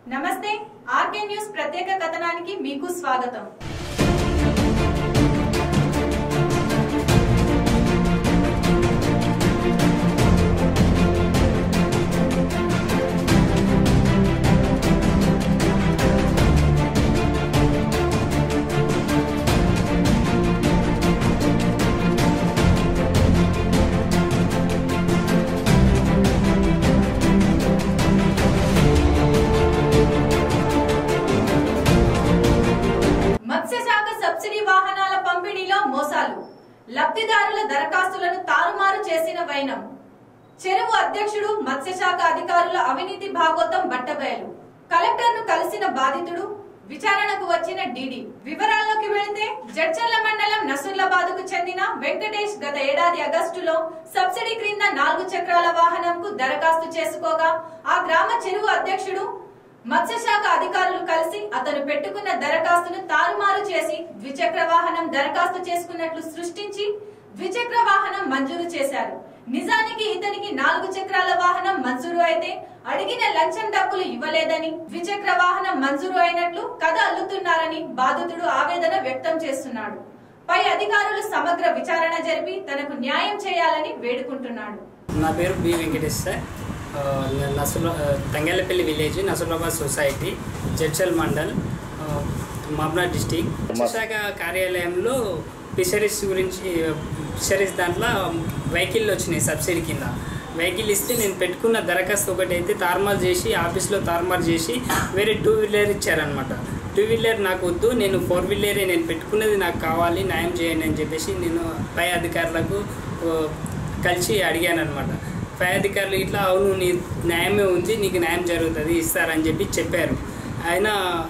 నమస్తే RK news ప్రత్యేక కథనానికి మీకు స్వాగతం మత్స్యశాఖ సబ్సిడీ వాహనాల పంపిణీలో మోసాలు లబ్ధిదారుల దరఖాస్తులను తారుమారు చేసిన వైనం చెరువు అధ్యక్షుడు మత్స్యశాఖ అధికారుల అవినీతి భాగోతం బట్టబయలు కలెక్టర్ ను కలిసిన బాధితుడు విచారణకు వచ్చిన డీడీ వివరాల్లోకి వెళితే జడ్చర్ల మండలం నసుర్లాబాద్కు చెందిన వెంకటేష్ గత ఏడాది ఆగస్టులో సబ్సిడీ క్రింద నాలుగు చక్రాల వాహనంకు దరఖాస్తు చేసుకోగా ఆ గ్రామ చెరువు అధ్యక్షుడు మత్స్యశాఖ అధికారులు కలిసి అతను పెట్టుకున్న దరఖాస్తును తారుమారు చేసి ద్విచక్ర వాహనం దరఖాస్తు చేసుకున్నట్లు సృష్టించి ద్విచక్ర వాహనం మంజూరు చేశారు నిజానికి ఇతనికి నాలుగు చక్రాల వాహనం మంజూరు అయితే అడిగిన లంచం డబ్బులు ఇవ్వలేదని ద్విచక్ర వాహనం మంజూరు అయినట్లు కథ అల్లుతున్నారని బాధితుడు ఆవేదన వ్యక్తం చేస్తున్నాడు పై అధికారులు సమగ్ర విచారణ జరిపి తనకు న్యాయం చేయాలని వేడుకుంటున్నాడు నా పేరు బి వెంకటేష్ సార్ ఆ, నేను నసుల ఆ, తంగేలపల్లి విలేజ్ నసులాబాద్ సొసైటీ జడ్చల్ మండల్ ఆ, మబ్నాడ్ డిస్టిక్ శాఖ కార్యాలయంలో ఫిషరీస్ గురించి ఫిషరీస్ దాంట్లో వెహికల్ వచ్చినాయి సబ్సిడీ కింద వెహికల్ ఇస్తే నేను పెట్టుకున్న దరఖాస్తు ఒకటి అయితే తారుమారు చేసి ఆఫీస్లో తారుమారు చేసి వేరే టూ వీలర్ ఇచ్చారనమాట టూ వీలర్ నాకు వద్దు నేను ఫోర్ వీలరే నేను పెట్టుకున్నది నాకు కావాలి న్యాయం చేయండి అని చెప్పేసి నేను పై అధికారులకు ఆ, కలిసి అడిగాను అనమాట పై అధికారులు ఇట్లా అవును నీ న్యాయమే ఉంది నీకు న్యాయం జరుగుతుంది ఇస్తారని చెప్పి చెప్పారు ఆయన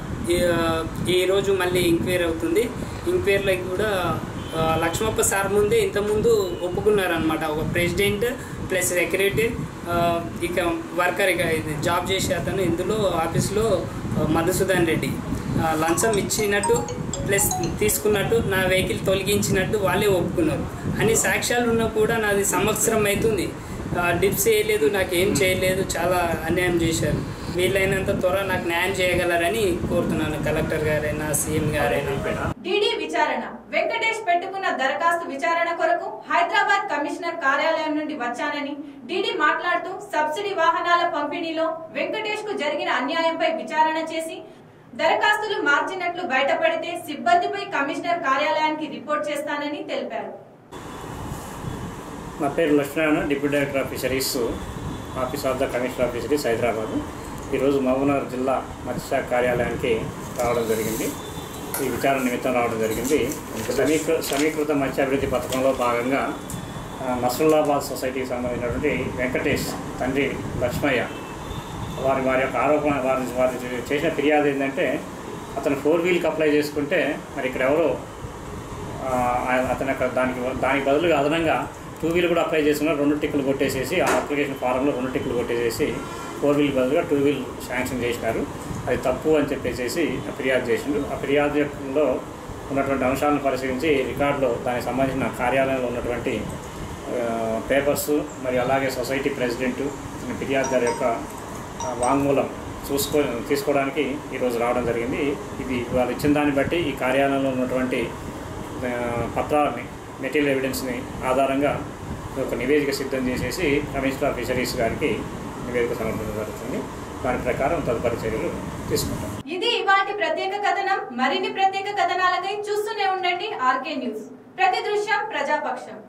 ఈ- ఈరోజు మళ్ళీ ఎంక్వైరీ అవుతుంది ఎంక్వైరీలోకి కూడా ఆ, లక్ష్మప్ప సార్ ముందే ఇంతకుముందు ఒప్పుకున్నారనమాట ఒక ప్రెసిడెంట్ ప్లస్ సెక్రటరీ ఆ, ఇక వర్కర్ ఇక ఇది జాబ్ చేసే అతను ఇందులో ఆఫీస్లో ఆ, మధుసూదన్ రెడ్డి ఆ, లంచం ఇచ్చినట్టు ప్లస్ తీసుకున్నట్టు నా వెహికల్ తొలగించినట్టు వాళ్ళే ఒప్పుకున్నారు అని సాక్ష్యాలు ఉన్నా కూడా నాది సంవత్సరం అవుతుంది ఆ, డిప్స్ చేయలేదు నాకు ఏం చేయలేదు చాలా అన్యాయం చేశారు వీలైనంత త్వర నాకు న్యాయం చేయగలరని కోరుతున్నాను కలెక్టర్ గారైనా సీఎం గారైనా డీడీ విచారణ వెంకటేష్ పెట్టుకున్న దరఖాస్తు విచారణ కొరకు హైదరాబాద్ కమిషనర్ కార్యాలయం నుండి వచ్చానని డీడీ మాట్లాడుతూ సబ్సిడీ వాహనాల పంపిణీలో వెంకటేష్ కు జరిగిన అన్యాయంపై విచారణ చేసి దరఖాస్తులు మార్చినట్లు బయటపడితే సిబ్బందిపై కమిషనర్ కార్యాలయానికి రిపోర్ట్ చేస్తానని తెలిపారు నా పేరు Lakshminarayana deputy director of fisheries office of the commissioner of fisheries Hyderabad ఈరోజు మహబూబ్నగర్ జిల్లా మత్స్యశాఖ కార్యాలయానికి రావడం జరిగింది ఈ విచారణ నిమిత్తం రావడం జరిగింది సమీకృ సమీకృత మత్స్యాభివృద్ధి పథకంలో భాగంగా ఆ, నసరుల్లాబాద్ సొసైటీకి సంబంధించినటువంటి వెంకటేష్ తండ్రి లక్ష్మయ్య వారి వారి యొక్క ఆరోపణ వారి వారి చేసిన ఫిర్యాదు ఏంటంటే అతను ఫోర్ వీల్కి అప్లై చేసుకుంటే మరి ఇక్కడ ఎవరో ఆ, ఆయన- అతను అక్కడ దానికి దానికి బదులుగా అదనంగా టూ వీల్ కూడా అప్లై చేసుకున్న రెండు టిక్కులు కొట్టేసేసి ఆ అప్లికేషన్ ఫారంలో రెండు టిక్కులు కొట్టేసేసి ఫోర్ వీల్ బదులుగా టూ వీల్ శాంక్షన్ చేసినారు అది తప్పు అని చెప్పేసి ఫిర్యాదు చేసిండు ఆ ఫిర్యాదులో ఉన్నటువంటి అంశాలను పరిశీలించి రికార్డులో దానికి సంబంధించిన కార్యాలయంలో ఉన్నటువంటి పేపర్స్ మరి అలాగే సొసైటీ ప్రెసిడెంట్ ఫిర్యాదుదారు యొక్క ఆ, వాంగ్మూలం చూసుకో తీసుకోవడానికి ఈరోజు రావడం జరిగింది ఇది వాళ్ళు ఇచ్చిన దాన్ని బట్టి ఈ కార్యాలయంలో ఉన్నటువంటి ఆ, పత్రాలని మెటీరియల్ ఎవిడెన్స్ని ఆధారంగా ఒక నివేదిక సిద్ధం చేసేసి కమిషనర్ ఆఫ్ ఫిషరీస్ గారికి నివేదిక సమర్పించడం జరుగుతుంది దాని ప్రకారం తదుపరి చర్యలు తీసుకుంటాం ఇది ఇవాటి ప్రత్యేక కథనం మరిన్ని ప్రత్యేక కథనాలకై చూస్తూనే ఉండండి ఆర్కే న్యూస్ ప్రతి దృశ్యం ప్రజాపక్షం